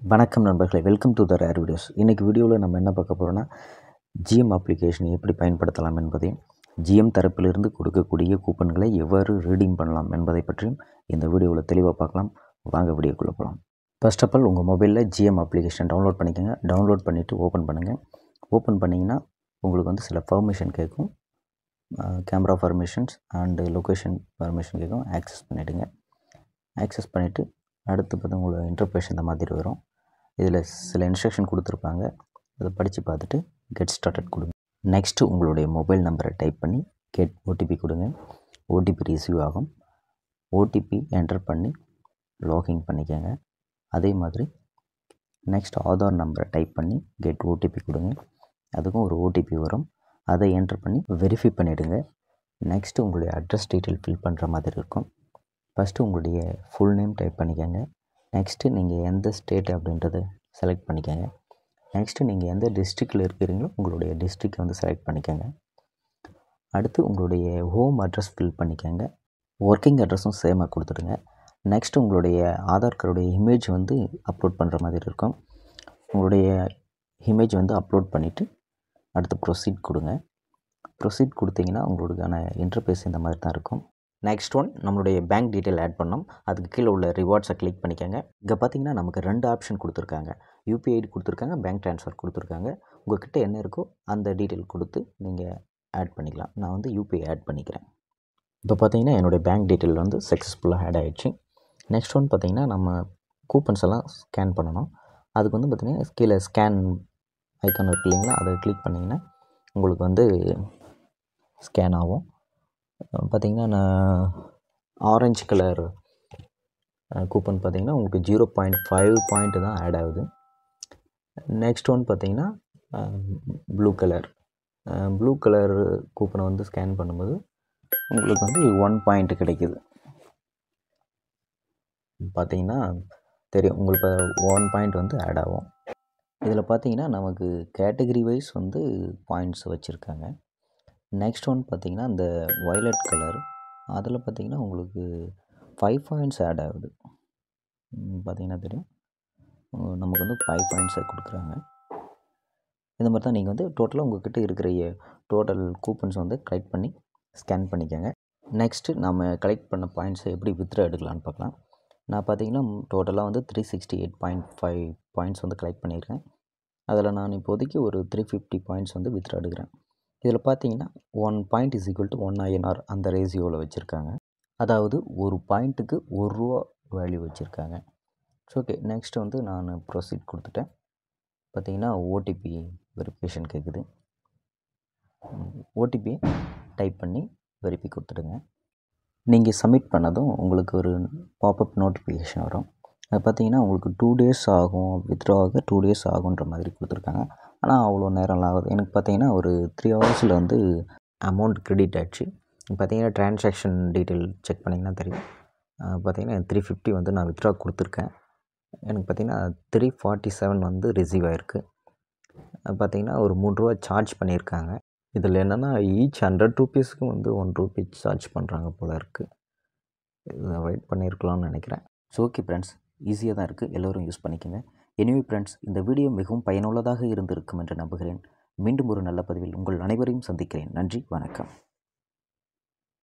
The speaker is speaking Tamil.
வணக்கம் நண்பர்களே welcome to the rare videos இன்றைக்கி வீடியோவில் நம்ம என்ன பார்க்க போகிறோன்னா ஜிஎம் அப்ளிகேஷனை எப்படி பயன்படுத்தலாம் என்பதையும் ஜிஎம் தரப்பிலிருந்து கொடுக்கக்கூடிய கூப்பன்களை எவ்வாறு ரீடீம் பண்ணலாம் என்பதை பற்றியும் இந்த வீடியோவில் தெளிவாக பார்க்கலாம் வாங்க வீடியோக்குள்ளே போகலாம் ஃபர்ஸ்ட் ஆஃப் ஆல் உங்கள் மொபைலில் ஜிஎம் அப்ளிகேஷன் டவுன்லோட் பண்ணிக்கோங்க டவுன்லோட் பண்ணிவிட்டு ஓப்பன் பண்ணுங்கள் ஓப்பன் பண்ணிங்கன்னா உங்களுக்கு வந்து சில பர்மிஷன் கேட்கும் camera permissions and location permission கேட்கும் ஆக்சஸ் பண்ணிவிடுங்க ஆக்சஸ் பண்ணிவிட்டு அடுத்து பார்த்தா உங்களோட இன்டர்பேஷன் இந்த மாதிரி வரும் இதில் சில இன்ஸ்ட்ரக்ஷன் கொடுத்துருப்பாங்க அதை படித்து பார்த்துட்டு கெட் ஸ்டார்டட் கொடுங்க நெக்ஸ்ட்டு உங்களுடைய மொபைல் நம்பரை டைப் பண்ணி கெட் ஓடிபி கொடுங்க ஓடிபி ரிசீவ் ஆகும் ஓடிபி என்டர் பண்ணி லாகின் பண்ணிக்கோங்க அதே மாதிரி நெக்ஸ்ட் ஆதார் நம்பரை டைப் பண்ணி கெட் ஓடிபி கொடுங்க அதுக்கும் ஒரு ஓடிபி வரும் அதை என்டர் பண்ணி வெரிஃபை பண்ணிவிடுங்க நெக்ஸ்ட்டு உங்களுடைய அட்ரஸ் டீட்டெயில் ஃபில் பண்ணுற மாதிரி இருக்கும் ஃபஸ்ட்டு உங்களுடைய ஃபுல் நேம் டைப் பண்ணிக்கோங்க நெக்ஸ்ட்டு நீங்கள் எந்த ஸ்டேட் அப்படின்றத செலக்ட் பண்ணிக்கோங்க நெக்ஸ்ட்டு நீங்கள் எந்த டிஸ்ட்ரிக்டில் இருக்கிறீங்களோ உங்களுடைய டிஸ்ட்ரிக்ட் வந்து செலக்ட் பண்ணிக்கோங்க அடுத்து உங்களுடைய ஹோம் அட்ரஸ் ஃபில் பண்ணிக்கோங்க ஒர்க்கிங் அட்ரஸும் சேமாக கொடுத்துடுங்க நெக்ஸ்ட் உங்களுடைய ஆதார் கார்டுடைய இமேஜ் வந்து அப்லோட் பண்ணுற மாதிரி இருக்கும் உங்களுடைய இமேஜ் வந்து அப்லோட் பண்ணிவிட்டு அடுத்து ப்ரொசீட் கொடுங்க ப்ரொசீட் கொடுத்தீங்கன்னா உங்களுக்கான இன்டர்பேஸ் இந்த மாதிரி தான் இருக்கும் நெக்ஸ்ட் ஒன் நம்மளுடைய பேங்க் டீட்டெயில் ஆட் பண்ணோம் அதுக்கு கீழே உள்ள ரிவார்ட்ஸை கிளிக் பண்ணிக்கோங்க இங்கே பார்த்தீங்கன்னா நமக்கு ரெண்டு ஆப்ஷன் கொடுத்துருக்காங்க யூபிஐ கொடுத்துருக்காங்க பேங்க் ட்ரான்ஸ்ஃபர் கொடுத்துருக்காங்க உங்கள்கிட்ட என்ன இருக்கோ அந்த டீட்டெயில் கொடுத்து நீங்கள் ஆட் பண்ணிக்கலாம் நான் வந்து யூபிஐ ஆட் பண்ணிக்கிறேன் இப்போ பார்த்தீங்கன்னா என்னுடைய பேங்க் டீட்டெயில் வந்து சக்ஸஸ்ஃபுல்லாக ஆட் ஆகிடுச்சு நெக்ஸ்ட் ஒன் பார்த்தீங்கன்னா நம்ம கூப்பன்ஸ் எல்லாம் ஸ்கேன் பண்ணணும் அதுக்கு வந்து பார்த்திங்கன்னா கீழே ஸ்கேன் ஐக்கான் இருக்கு இல்லைங்களா அதை கிளிக் பண்ணிங்கன்னா உங்களுக்கு வந்து ஸ்கேன் ஆகும் பார்த்திங்கன்னா நான் ஆரஞ்சு கலர் கூப்பன் பார்த்திங்கன்னா உங்களுக்கு ஜீரோ பாயிண்ட் ஃபைவ் பாயிண்ட் தான் ஆட் ஆகுது நெக்ஸ்ட் ஒன் பார்த்திங்கன்னா ப்ளூ கலர் ப்ளூ கலர் கூப்பனை வந்து ஸ்கேன் பண்ணும்போது உங்களுக்கு வந்து ஒன் பாயிண்ட் கிடைக்கிது பார்த்திங்கன்னா தெரியும் உங்களுக்கு ஒன் பாயிண்ட் வந்து ஆட் ஆகும் இதில் பார்த்தீங்கன்னா நமக்கு கேட்டகரி வைஸ் வந்து பாயிண்ட்ஸ் வச்சுருக்காங்க நெக்ஸ்ட் ஒன் பார்த்திங்கன்னா இந்த வயலட் கலர் அதில் பார்த்திங்கன்னா உங்களுக்கு ஃபைவ் பாயிண்ட்ஸ் ஆட் ஆகுது பார்த்திங்கன்னா தெரியும் நமக்கு வந்து ஃபைவ் பாயிண்ட்ஸை கொடுக்குறாங்க இந்த மாதிரி தான் நீங்கள் வந்து டோட்டலாக உங்கள்கிட்ட இருக்கிற டோட்டல் கூப்பன்ஸ் வந்து கலெக்ட் பண்ணி ஸ்கேன் பண்ணிக்கோங்க நெக்ஸ்ட்டு நம்ம கலெக்ட் பண்ண பாயிண்ட்ஸை எப்படி வித்ரா எடுக்கலான்னு பார்க்கலாம் நான் பார்த்தீங்கன்னா டோட்டலாக வந்து three sixty eight point five points வந்து கலெக்ட் பண்ணியிருக்கேன் அதில் நான் இப்போதைக்கு ஒரு த்ரீ ஃபிஃப்டி பாயிண்ட்ஸ் வந்து வித்ரா எடுக்கிறேன் இதில் பார்த்தீங்கன்னா one point is equal to one INR அந்த ரேசியோவில் வச்சுருக்காங்க அதாவது ஒரு பாயிண்ட்டுக்கு ஒரு ரூபா வேல்யூ வச்சுருக்காங்க ஓகே நெக்ஸ்ட் வந்து நான் ப்ரொசீட் கொடுத்துட்டேன் பார்த்தீங்கன்னா ஓடிபி வெரிஃபிகேஷன் கேட்குது ஓடிபி டைப் பண்ணி வெரிஃபை கொடுத்துடுங்க நீங்கள் சப்மிட் பண்ணதும் உங்களுக்கு ஒரு பாப்அப் நோட்டிஃபிகேஷன் வரும் அது பார்த்தீங்கன்னா உங்களுக்கு டூ டேஸ் ஆகும் வித்ட்ரா ஆக டூ டேஸ் ஆகுன்ற மாதிரி கொடுத்துருக்காங்க ஆனால் அவ்வளோ நேரம்லாம் ஆகுது எனக்கு பார்த்தீங்கன்னா ஒரு த்ரீ ஹவர்ஸில் வந்து அமௌண்ட் க்ரெடிட் ஆகிடுச்சு பார்த்தீங்கன்னா ட்ரான்சாக்ஷன் டீட்டெயில் செக் பண்ணிங்கன்னா தெரியும் பார்த்தீங்கன்னா த்ரீ ஃபிஃப்டி வந்து நான் வித்ட்ரா கொடுத்துருக்கேன் எனக்கு பார்த்தீங்கன்னா த்ரீ ஃபார்ட்டி செவன் வந்து ரிசீவ் ஆகிருக்கு பார்த்தீங்கன்னா ஒரு மூணு ரூபா சார்ஜ் பண்ணியிருக்காங்க இதில் என்னென்னா ஈச் ஹண்ட்ரட் ருபீஸ்க்கு வந்து ஒன் ருபீ சார்ஜ் பண்ணுறாங்க போல் இருக்குது இதை அவாய்ட் பண்ணியிருக்கலாம்னு நினைக்கிறேன் ஸோ ஓகே ஃப்ரெண்ட்ஸ் ஈஸியாக தான் இருக்குது எல்லோரும் யூஸ் பண்ணிக்கோங்க எனிவே ஃப்ரெண்ட்ஸ் இந்த வீடியோ மிகவும் பயனுள்ளதாக இருந்திருக்கும் என்று நம்புகிறேன் மீண்டும் ஒரு நல்ல பதிவில் உங்கள் அனைவரையும் சந்திக்கிறேன் நன்றி வணக்கம்